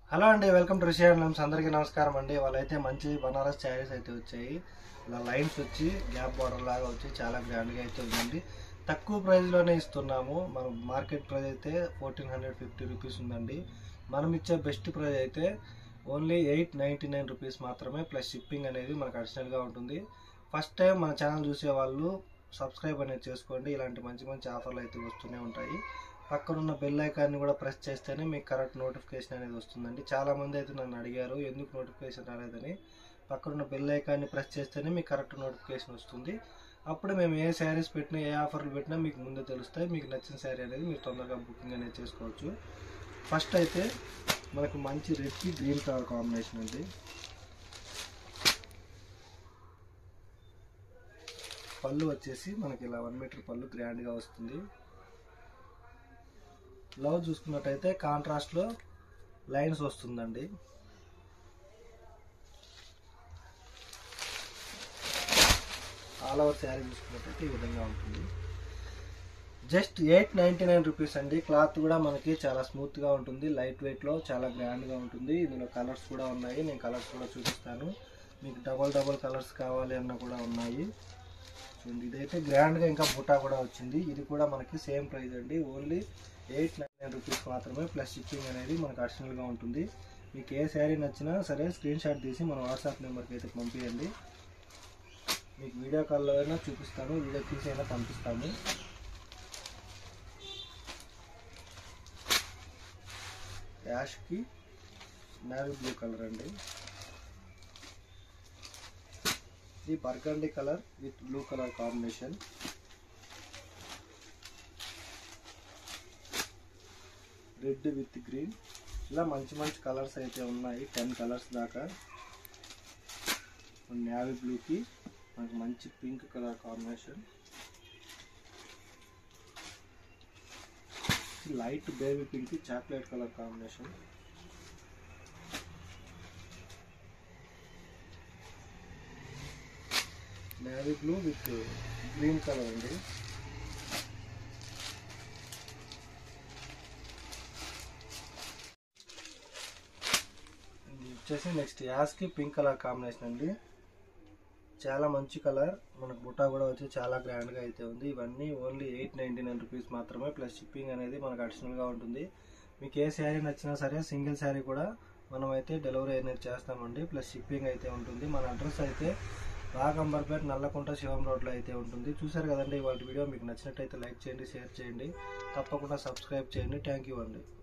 hello అండి welcome to రిషియన్ lumps అందరికీ నమస్కారం అండి వాళ్ళైతే మంచి బనారస్ శారీస్ అయితే వచ్చాయి ఇలా లైన్స్ వచ్చి గ్యాప్ బార్డర్ లాగా వచ్చి చాలా గ్రాండ్గా అయితే ఉందండి తక్కువ ప్రైస్లోనే ఇస్తున్నాము మనం మార్కెట్ ప్రైస్ అయితే ఫోర్టీన్ హండ్రెడ్ ఫిఫ్టీ రూపీస్ ఉందండి మనం ఇచ్చే బెస్ట్ ప్రైస్ అయితే only eight ninety nine rupees మాత్రమే ప్లస్ షిప్పింగ్ అనేది మనకు అడిషనల్గా ఉంటుంది ఫస్ట్ టైం మన ఛానల్ చూసే వాళ్ళు సబ్స్క్రైబ్ అనేది చేసుకోండి ఇలాంటి మంచి మంచి ఆఫర్లు అయితే వస్తూనే ఉంటాయి పక్కనున్న బెల్ ఐకాన్ని కూడా ప్రెస్ చేస్తేనే మీకు కరెక్ట్ నోటిఫికేషన్ అనేది వస్తుందండి చాలా మంది అయితే నన్ను అడిగారు ఎందుకు నోటిఫికేషన్ రాలేదని పక్కనున్న బెల్ ఐకాన్ని ప్రెస్ చేస్తేనే మీకు కరెక్ట్ నోటిఫికేషన్ వస్తుంది అప్పుడు మేము ఏ శారీస్ పెట్టినా ఏ ఆఫర్లు పెట్టినా మీకు ముందే తెలుస్తాయి మీకు నచ్చిన శారీ అనేది మీరు తొందరగా బుకింగ్ అనేది చేసుకోవచ్చు ఫస్ట్ అయితే మనకు మంచి రెడ్కి గ్రీన్ కలర్ కాంబినేషన్ అండి పళ్ళు వచ్చేసి మనకి ఇలా వన్ మీటర్ పళ్ళు గ్రాండ్గా వస్తుంది బ్లౌజ్ చూసుకున్నట్టయితే కాంట్రాస్ట్లో లైన్స్ వస్తుందండి ఆల్ ఓవర్ శారీ చూసుకున్నట్టయితే ఈ విధంగా ఉంటుంది just eight ninety nine rupees అండి క్లాత్ కూడా మనకి చాలా స్మూత్గా ఉంటుంది లైట్ వెయిట్లో చాలా గ్రాండ్గా ఉంటుంది ఇందులో కలర్స్ కూడా ఉన్నాయి నేను కలర్స్ కూడా చూపిస్తాను మీకు డబల్ డబల్ కలర్స్ కావాలి అన్న కూడా ఉన్నాయి చూడండి ఇదైతే గ్రాండ్గా ఇంకా బుటా కూడా వచ్చింది ఇది కూడా మనకి సేమ్ ప్రైస్ అండి only eight nine nine rupees మాత్రమే ప్లస్ షిప్పింగ్ అనేది మనకు అడిషనల్గా ఉంటుంది మీకు ఏ శారీ నచ్చినా సరే స్క్రీన్ షాట్ తీసి మన వాట్సాప్ నెంబర్కి అయితే పంపించండి మీకు వీడియో కాల్లో అయినా చూపిస్తాను వీడియో తీసి అయినా పంపిస్తాము యాష్కి నేవీ బ్లూ కలర్ అండి ఇది burgundy colour with blue colour combination red with green ఇలా మంచి మంచి కలర్స్ అయితే ఉన్నాయి టెన్ కలర్స్ దాకా నేవీ బ్లూకి మనకి మంచి pink colour combination light baby pink chocolate colour combination navy blue with green colour అండి ఇది వచ్చేసి నెక్స్ట్ యాస్కి పింక్ కలర్ కాంబినేషన్ అండి చాలా మంచి కలర్ మనకు బుట్టా కూడా వచ్చి చాలా గ్రాండ్గా అయితే ఉంది ఇవన్నీ only eight ninety nine rupees మాత్రమే ప్లస్ షిప్పింగ్ అనేది మనకు అడిషనల్గా ఉంటుంది మీకు ఏ శారీ నచ్చినా సరే సింగిల్ శారీ కూడా మనం అయితే డెలివరీ అనేది చేస్తామండి ప్లస్ షిప్పింగ్ అయితే ఉంటుంది మన అడ్రస్ అయితే రాగంబర్పేట నల్లకుంట శివం రోడ్లో అయితే ఉంటుంది చూసారు కదండి ఇవాళ వీడియో మీకు నచ్చినట్టయితే లైక్ చేయండి షేర్ చేయండి తప్పకుండా సబ్స్క్రైబ్ చేయండి థ్యాంక్ యూ అండి